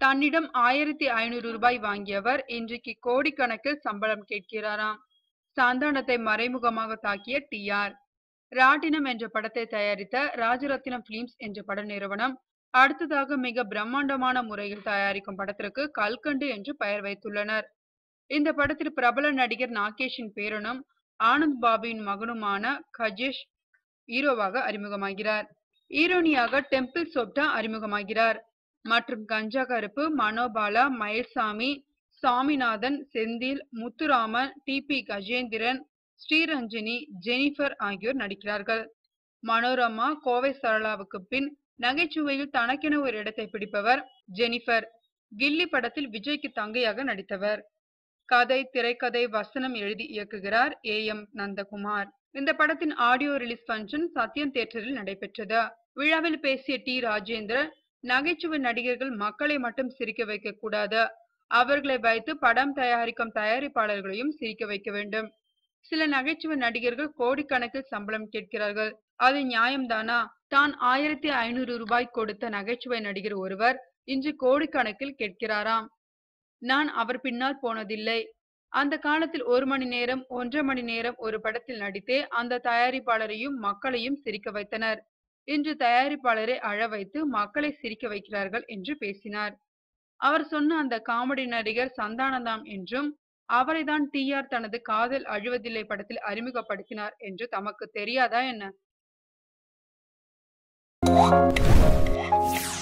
தன்னிடம் ஆயிரத்தி ஐநூறு ரூபாய் வாங்கியவர் இன்றைக்கு கோடிக்கணக்கில் சம்பளம் கேட்கிறாராம் சந்தானத்தை மறைமுகமாக தாக்கிய டிஆர் ராட்டினம் என்ற படத்தை தயாரித்த ராஜரத்தினம் பிலிம்ஸ் என்ற பட நிறுவனம் அடுத்ததாக மிக பிரம்மாண்டமான முறையில் தயாரிக்கும் படத்திற்கு கல்கண்டு என்று பெயர் வைத்துள்ளனர் இந்த படத்தில் பிரபல நடிகர் நாகேஷின் பேரனும் ஆனந்த் பாபுவின் மகனுமான கஜேஷ் ஹீரோவாக அறிமுகமாகிறார் ஹீரோனியாக டெம்பிள் சோப்டா அறிமுகமாகிறார் மற்றும் Ganja Karuppu Manobala Mayilsamy Saminathan Senthil Muthuraman T P Gajendran Sriranjani Jennifer ஆகியோர் நடிக்கிறார்கள் மனோரமா கோவை சரளாவுக்கு பின் நகைச்சுவையில் தனக்கென ஒரு இடத்தை பிடிப்பவர் ஜெனிஃபர் கில்லி படத்தில் விஜய்க்கு தங்கையாக நடித்தவர் கதை திரைக்கதை வசனம் எழுதி இயக்குகிறார் ஏ எம் நந்தகுமார் இந்த படத்தின் ஆடியோ ரிலீஸ் ஃபங்க்ஷன் சத்யம் தியேட்டரில் நடைபெற்றது விழாவில் பேசிய டி ராஜேந்திரன் நகைச்சுவை நடிகர்கள் மக்களை மட்டும் சிரிக்க வைக்க கூடாது அவர்களை வைத்து படம் தயாரிக்கும் தயாரிப்பாளர்களையும் சிரிக்க வைக்க வேண்டும் சில நகைச்சுவை நடிகர்கள் கோடிக்கணக்கில் சம்பளம் கேட்கிறார்கள் அது நியாயம்தானா தான் ஆயிரத்தி ஐநூறு ரூபாய் கொடுத்த நகைச்சுவை நடிகர் ஒருவர் இன்று கோடிக்கணக்கில் கேட்கிறாராம் நான் அவர் பின்னால் போனதில்லை அந்த காலத்தில் ஒரு மணி நேரம் ஒன்றரை மணி நேரம் ஒரு படத்தில் நடித்தே அந்த தயாரிப்பாளரையும் மக்களையும் சிரிக்க வைத்தனர் இன்று தயாரிப்பாளரை அழ வைத்து மக்களை சிரிக்க வைக்கிறார்கள் என்று பேசினார் அவர் சொன்ன அந்த காமெடி நடிகர் சந்தானந்தாம் என்றும் அவரைதான் டி ஆர் தனது காதல் அழுவதில்லை படத்தில் அறிமுகப்படுத்தினார் என்று தமக்கு தெரியாதா என்ன